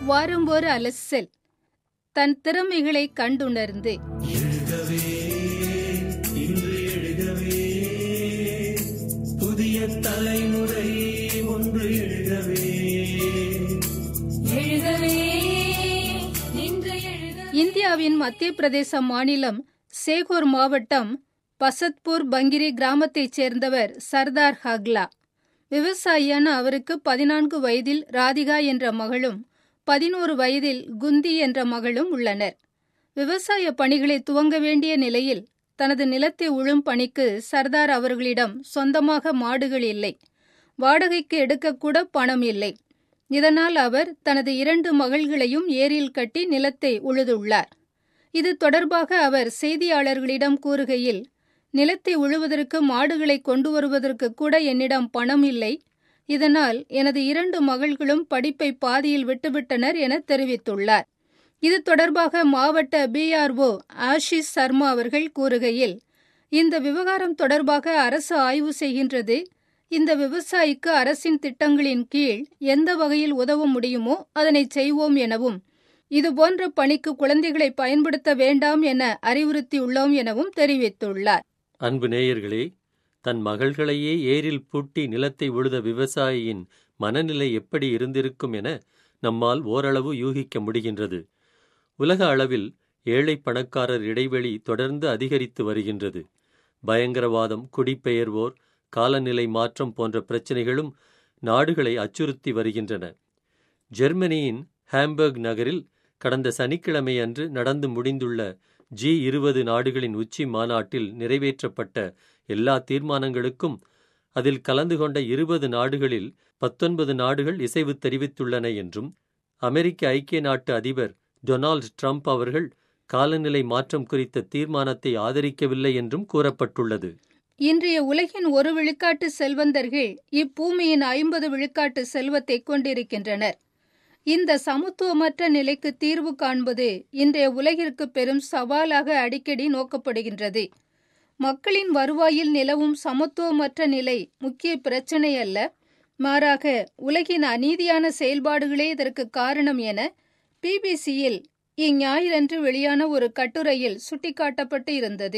வாரம் ஒரு அலசல் தன் திறமைகளை கண்டுணர்ந்து எழுகவே இன்று எழுகவே புதிய தலைமுறை ஒன்று எழுகவே எழுகவே இன்று எழுக இந்தியாவின் மத்திய பிரதேச மாநிலம் சேகூர் மாவட்டம் பசத்பூர் பங்கிரி கிராமத்தைச் சேர்ந்தவர் சர்தார் ஹக்லா விவசாயியான அவருக்கு பதினான்கு வயதில் ராதிகா என்ற மகளும் பதினோரு வயதில் குந்தி என்ற மகளும் உள்ளனர் விவசாய பணிகளை துவங்க வேண்டிய நிலையில் தனது நிலத்தை உழும் பணிக்கு சர்தார் அவர்களிடம் சொந்தமாக மாடுகள் இல்லை வாடகைக்கு எடுக்கக்கூட பணம் இல்லை இதனால் அவர் தனது இரண்டு மகள்களையும் ஏரியில் கட்டி நிலத்தை உழுதுள்ளார் இது தொடர்பாக அவர் செய்தியாளர்களிடம் கூறுகையில் நிலத்தை உழுவதற்கு மாடுகளை கொண்டு வருவதற்கு கூட என்னிடம் பணம் இல்லை இதனால் எனது இரண்டு மகள்களும் படிப்பை பாதியில் விட்டுவிட்டனர் என தெரிவித்துள்ளார் இது தொடர்பாக மாவட்ட பிஆர்ஓ ஆஷிஷ் சர்மா அவர்கள் கூறுகையில் இந்த விவகாரம் தொடர்பாக அரசு ஆய்வு செய்கின்றது இந்த விவசாயிக்கு அரசின் திட்டங்களின் கீழ் எந்த வகையில் உதவ முடியுமோ அதனை செய்வோம் எனவும் இதுபோன்ற பணிக்கு குழந்தைகளை பயன்படுத்த வேண்டாம் என அறிவுறுத்தியுள்ளோம் எனவும் தெரிவித்துள்ளார் அன்பு நேயர்களே தன் மகள்களையே ஏரில் பூட்டி நிலத்தை உழுத விவசாயியின் மனநிலை எப்படி இருந்திருக்கும் என நம்மால் ஓரளவு யூகிக்க முடிகின்றது உலக அளவில் ஏழை பணக்காரர் இடைவெளி தொடர்ந்து அதிகரித்து வருகின்றது பயங்கரவாதம் குடிபெயர்வோர் காலநிலை மாற்றம் போன்ற பிரச்சினைகளும் நாடுகளை அச்சுறுத்தி வருகின்றன ஜெர்மனியின் ஹாம்பர்க் நகரில் கடந்த சனிக்கிழமை அன்று நடந்து முடிந்துள்ள ஜி இருபது நாடுகளின் உச்சி மாநாட்டில் நிறைவேற்றப்பட்ட எல்லா தீர்மானங்களுக்கும் அதில் கலந்து கொண்ட இருபது நாடுகளில் பத்தொன்பது நாடுகள் இசைவு தெரிவித்துள்ளன என்றும் அமெரிக்க ஐக்கிய நாட்டு அதிபர் டொனால்ட் ட்ரம்ப் அவர்கள் காலநிலை மாற்றம் குறித்த தீர்மானத்தை ஆதரிக்கவில்லை என்றும் கூறப்பட்டுள்ளது இன்றைய உலகின் ஒரு விழுக்காட்டு செல்வந்தர்கள் இப்பூமியின் ஐம்பது விழுக்காட்டு செல்வத்தை கொண்டிருக்கின்றனர் இந்த சமத்துவமற்ற நிலைக்கு தீர்வு காண்பது இன்றைய உலகிற்கு பெரும் சவாலாக அடிக்கடி நோக்கப்படுகின்றது மக்களின் வருவாயில் நிலவும் சமத்துவமற்ற நிலை முக்கிய பிரச்சினை அல்ல மாறாக உலகின் அநீதியான செயல்பாடுகளே இதற்கு காரணம் என பிபிசியில் இஞ்ஞாயிறன்று வெளியான ஒரு கட்டுரையில் சுட்டிக்காட்டப்பட்டு இருந்தது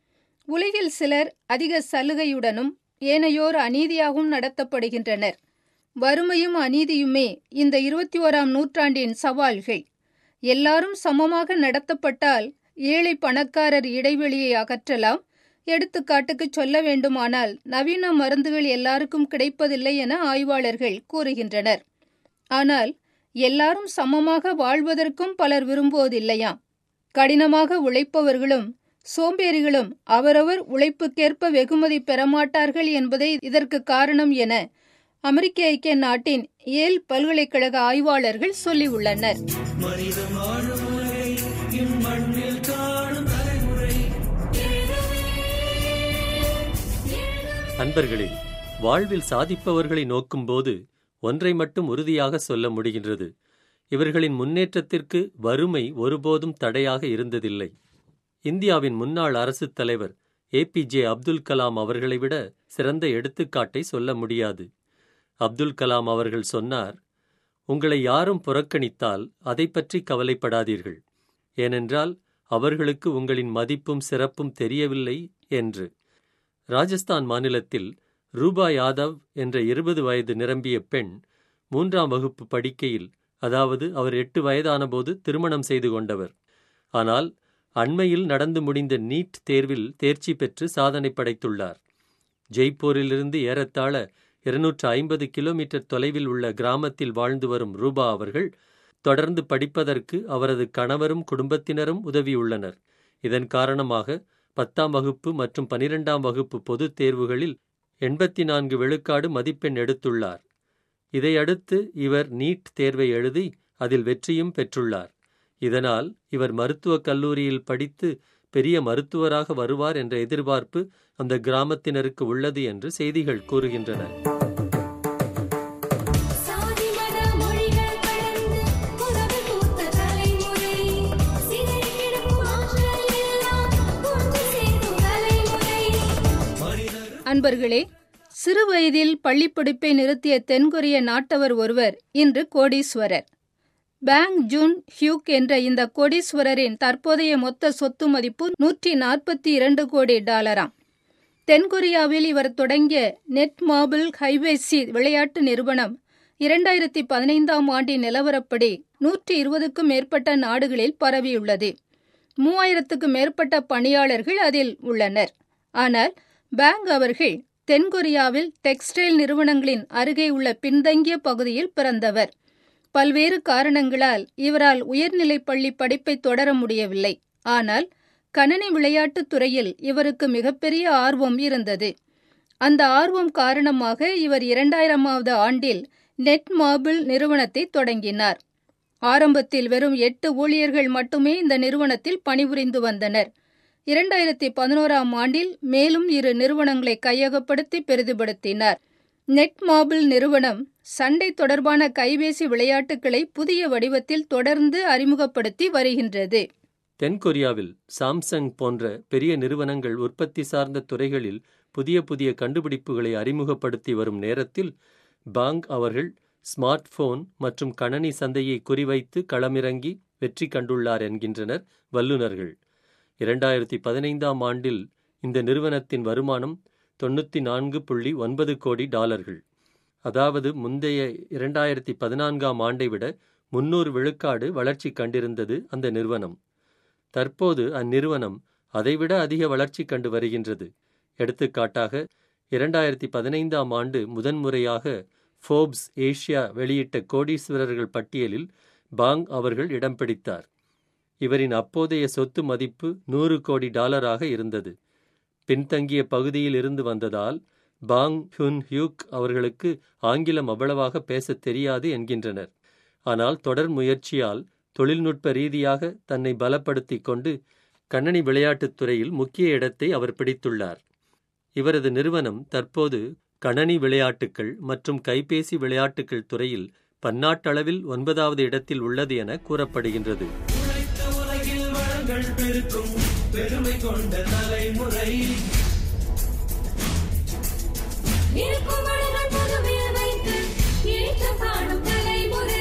உலகில் சிலர் அதிக சலுகையுடனும் ஏனையோர் அநீதியாகவும் நடத்தப்படுகின்றனர் வறுமையும் அநீதியுமே இந்த இருபத்தி ஓராம் நூற்றாண்டின் சவால்கள் எல்லாரும் சமமாக நடத்தப்பட்டால் ஏழை பணக்காரர் இடைவெளியை அகற்றலாம் எடுத்துக்காட்டுக்கு சொல்ல வேண்டுமானால் நவீன மருந்துகள் எல்லாருக்கும் கிடைப்பதில்லை என ஆய்வாளர்கள் கூறுகின்றனர் ஆனால் எல்லாரும் சமமாக வாழ்வதற்கும் பலர் விரும்புவதில்லையாம் கடினமாக உழைப்பவர்களும் சோம்பேறிகளும் அவரவர் உழைப்புக்கேற்ப வெகுமதி பெறமாட்டார்கள் என்பதே இதற்கு காரணம் என அமெரிக்க ஐக்கிய நாட்டின் ஏல் பல்கலைக்கழக ஆய்வாளர்கள் சொல்லியுள்ளனர் மனிதன் வாழும் உலகை இம்மண்ணில் காணும் தலைமுறை அன்பர்களே வாழ்வில் சாதிப்பவர்களை நோக்கும்போது ஒன்றை மட்டும் உறுதியாக சொல்ல முடிகின்றது இவர்களின் முன்னேற்றத்திற்கு வறுமை ஒருபோதும் தடையாக இருந்ததில்லை இந்தியாவின் முன்னாள் அரசுத் தலைவர் ஏபிஜே அப்துல் கலாம் அவர்களை விட சிறந்த எடுத்துக்காட்டை சொல்ல முடியாது அப்துல் கலாம் அவர்கள் சொன்னார் உங்களை யாரும் புறக்கணித்தால் அதை பற்றி கவலைப்படாதீர்கள் ஏனென்றால் அவர்களுக்கு உங்களின் மதிப்பும் சிறப்பும் தெரியவில்லை என்று ராஜஸ்தான் மாநிலத்தில் ரூபா யாதவ் என்ற இருபது வயது நிரம்பிய பெண் மூன்றாம் வகுப்பு படிக்கையில் அதாவது அவர் எட்டு வயதானபோது திருமணம் செய்து கொண்டவர் ஆனால் அண்மையில் நடந்து முடிந்த நீட் தேர்வில் தேர்ச்சி பெற்று சாதனை படைத்துள்ளார் ஜெய்ப்பூரிலிருந்து ஏறத்தாழ இருநூற்று ஐம்பது கிலோமீட்டர் தொலைவில் உள்ள கிராமத்தில் வாழ்ந்து வரும் ரூபா அவர்கள் தொடர்ந்து படிப்பதற்கு அவரது கணவரும் குடும்பத்தினரும் உதவியுள்ளனர் இதன் காரணமாக பத்தாம் வகுப்பு மற்றும் பனிரெண்டாம் வகுப்பு பொதுத் தேர்வுகளில் எண்பத்தி நான்கு விழுக்காடு மதிப்பெண் எடுத்துள்ளார் இதையடுத்து இவர் நீட் தேர்வை எழுதி அதில் வெற்றியும் பெற்றுள்ளார் இதனால் இவர் மருத்துவக் கல்லூரியில் படித்து பெரிய மருத்துவராக வருவார் என்ற எதிர்பார்ப்பு அந்த கிராமத்தினருக்கு உள்ளது என்று செய்திகள் கூறுகின்றன சாதி மத மொழிகள் கடந்து உறவு பூத்த தலைமுறை சிதறி கிடக்கும் ஆற்றல் எல்லாம் ஒன்று சேர்க்கும் தலைமுறை அன்பர்களே சிறுவயதில் பள்ளிப்படிப்பை நிறுத்திய தென்கொரிய நாட்டவர் ஒருவர் இன்று கோடீஸ்வரர் பேங் ஜூன் ஹியூக் என்ற இந்த கோடீஸ்வரரின் தற்போதைய மொத்த சொத்து மதிப்பு நூற்றி நாற்பத்தி இரண்டு கோடி டாலராம் தென்கொரியாவில் இவர் தொடங்கிய நெட் மாபிள் ஹைவேசி விளையாட்டு நிறுவனம் இரண்டாயிரத்தி பதினைந்தாம் ஆண்டின் நிலவரப்படி நூற்றி இருபதுக்கும் மேற்பட்ட நாடுகளில் பரவியுள்ளது மூவாயிரத்துக்கும் மேற்பட்ட பணியாளர்கள் அதில் உள்ளனர் ஆனால் பேங் அவர்கள் தென்கொரியாவில் டெக்ஸ்டைல் நிறுவனங்களின் அருகே உள்ள பின்தங்கிய பகுதியில் பிறந்தவர் பல்வேறு காரணங்களால் இவரால் உயர்நிலைப் பள்ளி படிப்பை தொடர முடியவில்லை ஆனால் கணனி விளையாட்டுத் துறையில் இவருக்கு மிகப்பெரிய ஆர்வம் இருந்தது அந்த ஆர்வம் காரணமாக இவர் இரண்டாயிரமாவது ஆண்டில் நெட் மாபிள் நிறுவனத்தை தொடங்கினார் ஆரம்பத்தில் வெறும் எட்டு ஊழியர்கள் மட்டுமே இந்த நிறுவனத்தில் பணிபுரிந்து வந்தனர் இரண்டாயிரத்தி பதினோராம் ஆண்டில் மேலும் இரு நிறுவனங்களை கையகப்படுத்தி பெரிதுபடுத்தினார் நெட் மாபிள் நிறுவனம் சண்டை தொடர்பான கைபேசி விளையாட்டுகளை புதிய வடிவத்தில் தொடர்ந்து அறிமுகப்படுத்தி வருகின்றது தென்கொரியாவில் சாம்சங் போன்ற பெரிய நிறுவனங்கள் உற்பத்தி சார்ந்த துறைகளில் புதிய புதிய கண்டுபிடிப்புகளை அறிமுகப்படுத்தி வரும் நேரத்தில் பாங் அவர்கள் ஸ்மார்ட் போன் மற்றும் கணனி சந்தையை குறிவைத்து களமிறங்கி வெற்றி கண்டுள்ளார் என்கின்றனர் வல்லுநர்கள் இரண்டாயிரத்தி பதினைந்தாம் ஆண்டில் இந்த நிறுவனத்தின் வருமானம் தொண்ணூற்றி நான்கு புள்ளி ஒன்பது கோடி டாலர்கள் அதாவது முந்தைய இரண்டாயிரத்தி பதினான்காம் ஆண்டை விட முன்னூறு விழுக்காடு வளர்ச்சி கண்டிருந்தது அந்த நிறுவனம் தற்போது அந்நிறுவனம் அதைவிட அதிக வளர்ச்சி கண்டு வருகின்றது எடுத்துக்காட்டாக இரண்டாயிரத்தி பதினைந்தாம் ஆண்டு முதன்முறையாக ஃபோர்ப்ஸ் ஏஷியா வெளியிட்ட கோடீஸ்வரர்கள் பட்டியலில் பாங் அவர்கள் இடம் பிடித்தார் இவரின் அப்போதைய சொத்து மதிப்பு நூறு கோடி டாலராக இருந்தது பின்தங்கிய பகுதியில் இருந்து வந்ததால் பாங் ஹுன் ஹியூக் அவர்களுக்கு ஆங்கிலம் அவ்வளவாக பேசத் தெரியாது என்கின்றனர் ஆனால் தொடர் முயற்சியால் தொழில்நுட்ப ரீதியாக தன்னை பலப்படுத்திக் கொண்டு கண்ணனி விளையாட்டுத் துறையில் முக்கிய இடத்தை அவர் பிடித்துள்ளார் இவரது நிறுவனம் தற்போது கணனி விளையாட்டுகள் மற்றும் கைபேசி விளையாட்டுகள் துறையில் பன்னாட்டளவில் ஒன்பதாவது இடத்தில் உள்ளது என கூறப்படுகின்றது உழைத்த உலகில் வளங்கள் பெருக்கும் பெருமை கொண்ட தலைமுறை இருக்கும் வளங்கள் புதுமையில் வைத்து ஏற்ற காணும் தலைமுறை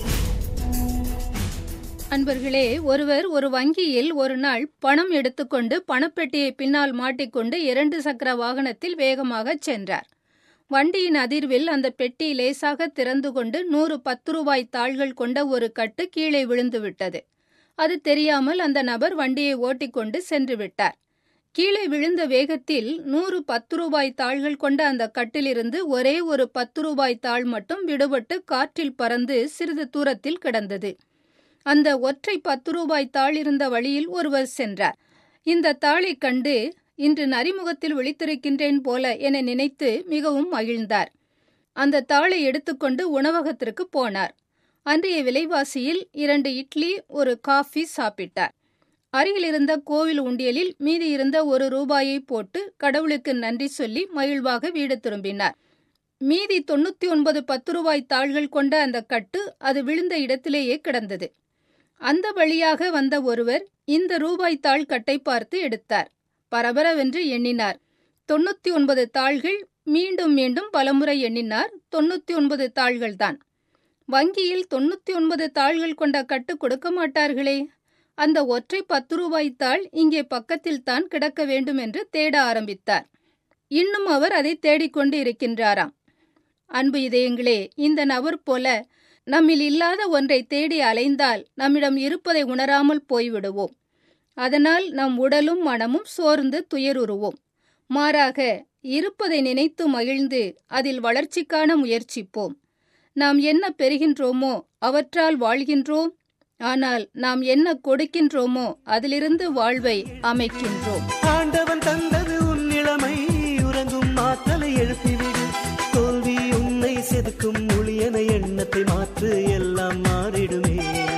அன்பர்களே ஒருவர் ஒரு வங்கியில் ஒரு நாள் பணம் எடுத்துக்கொண்டு பணப்பெட்டியை பின்னால் மாட்டிக்கொண்டு இரண்டு சக்கர வாகனத்தில் வேகமாகச் சென்றார் வண்டியின் அதிர்வில் அந்த பெட்டி லேசாக திறந்து கொண்டு நூறு பத்து ரூபாய் தாள்கள் கொண்ட ஒரு கட்டு கீழே விழுந்து விட்டது அது தெரியாமல் அந்த நபர் வண்டியை ஓட்டிக்கொண்டு சென்று விட்டார் கீழே விழுந்த வேகத்தில் நூறு பத்து ரூபாய் தாள்கள் கொண்ட அந்த கட்டிலிருந்து ஒரே ஒரு பத்து ரூபாய் தாள் மட்டும் விடுபட்டு காற்றில் பறந்து சிறிது தூரத்தில் கிடந்தது அந்த ஒற்றை பத்து ரூபாய் தாள் இருந்த வழியில் ஒருவர் சென்றார் இந்த தாளைக் கண்டு இன்று நரிமுகத்தில் விழித்திருக்கின்றேன் போல என நினைத்து மிகவும் மகிழ்ந்தார் அந்த தாளை எடுத்துக்கொண்டு உணவகத்திற்கு போனார் அன்றைய விலைவாசியில் இரண்டு இட்லி ஒரு காஃபி சாப்பிட்டார் அருகில் இருந்த கோவில் உண்டியலில் மீதி இருந்த ஒரு ரூபாயை போட்டு கடவுளுக்கு நன்றி சொல்லி மகிழ்வாக வீடு திரும்பினார் மீதி தொண்ணூத்தி ஒன்பது பத்து ரூபாய் தாள்கள் கொண்ட அந்த கட்டு அது விழுந்த இடத்திலேயே கிடந்தது அந்த வழியாக வந்த ஒருவர் இந்த ரூபாய் தாள் கட்டை பார்த்து எடுத்தார் பரபரவென்று எண்ணினார் தொண்ணூத்தி ஒன்பது தாள்கள் மீண்டும் மீண்டும் பலமுறை எண்ணினார் தொண்ணூத்தி ஒன்பது தாள்கள்தான் வங்கியில் தொண்ணூத்தி ஒன்பது தாள்கள் கொண்ட கட்டு கொடுக்க மாட்டார்களே அந்த ஒற்றை பத்து ரூபாய் தாள் இங்கே பக்கத்தில் தான் கிடக்க வேண்டும் என்று தேட ஆரம்பித்தார் இன்னும் அவர் அதை தேடிக்கொண்டு இருக்கின்றாராம் அன்பு இதயங்களே இந்த நபர் போல நம்மில் இல்லாத ஒன்றை தேடி அலைந்தால் நம்மிடம் இருப்பதை உணராமல் போய்விடுவோம் அதனால் நம் உடலும் மனமும் சோர்ந்து துயருறுவோம் மாறாக இருப்பதை நினைத்து மகிழ்ந்து அதில் வளர்ச்சிக்கான முயற்சிப்போம் நாம் என்ன பெறுகின்றோமோ அவற்றால் வாழ்கின்றோம் ஆனால் நாம் என்ன கொடுக்கின்றோமோ அதிலிருந்து வாழ்வை அமைக்கின்றோம் ஆண்டவன் தந்தது உன் இளமை உறங்கும் ஆற்றலை எழுப்பிவிடு தோல்வி உன்னை செதுக்கும் ஒளியன எண்ணத்தை மாற்று எல்லாம் மாறிடுமே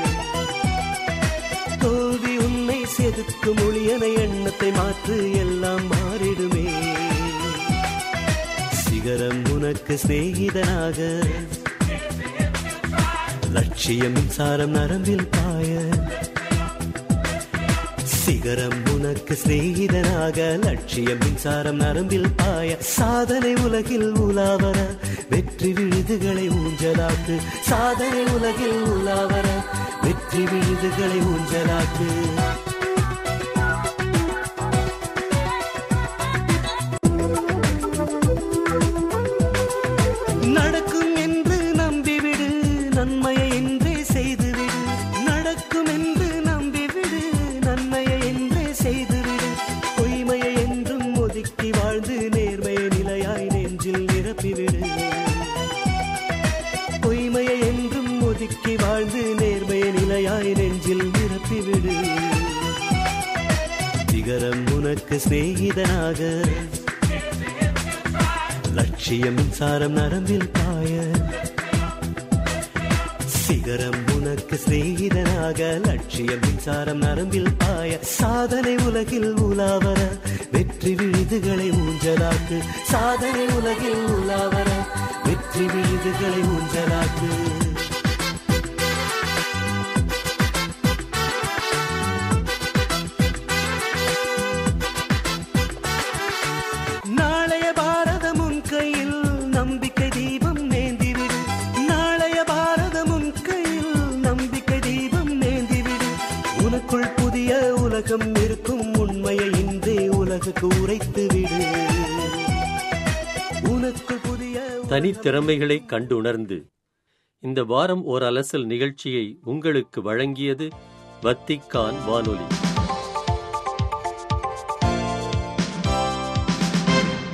தோல்வி உன்னை செதுக்கும் ஒளியன எண்ணத்தை மாற்று எல்லாம் மாறிடுமே சிகரம் உனக்கு சிநேகிதனாக லட்சியம் மின்சாரம் நரம்பில் பாய சிகரம் உனக்கு சிநேகிதனாக லட்சியம் மின்சாரம் நரம்பில் பாய சாதனை உலகில் உலாவர வெற்றி வெற்றி விழுதுகளை ஊஞ்சலாக்கு சாதனை உலகில் உலாவர வெற்றி விழுதுகளை ஊஞ்சலாக்கு நடக்கும் என்று நம்பிவிடு நன்மையை என்றே செய்துவிடு நடக்கும் என்று நம்பிவிடு நன்மையை என்றே செய்துவிடு பொய்மையை என்றும் ஒதுக்கி வாழ்ந்து நேர்மையை நிலையாய் நெஞ்சில் நிரப்பிவிடு பொய்மையை என்றும் ஒதுக்கி வாழ்ந்து நேர்மையை நிலையாய் நெஞ்சில் நிரப்பிவிடு சிகரம் உனக்கு சிநேகிதனாக லட்சியம் மின்சாரம் நரம்பில் பாய சிகரம் உனக்கு சிநேகிதனாக லட்சியம் மின்சாரம் நரம்பில் பாய சாதனை உலகில் உலாவர வெற்றி விழுதுகளை ஊஞ்சலாக்கு சாதனை உலகில் உலாவர வெற்றி விழுதுகளை ஊஞ்சலாக்கு நாளைய பாரதம் உன் கையில் நம்பிக்கை தீபம் நேந்திவிடு நாளைய பாரதம் உன் கையில் நம்பிக்கை தீபம் நேந்திவிடு உனக்குள் புதிய உலகம் இருக்கும் உண்மையை இன்றே உலகுக்கு உரைத்து விடு உனக்குள் புதிய தனித்திறமைகளை கண்டுணர்ந்து இந்த வாரம் ஓர் அலசல் நிகழ்ச்சியை உங்களுக்கு வழங்கியது வத்திக்கான் வானொலி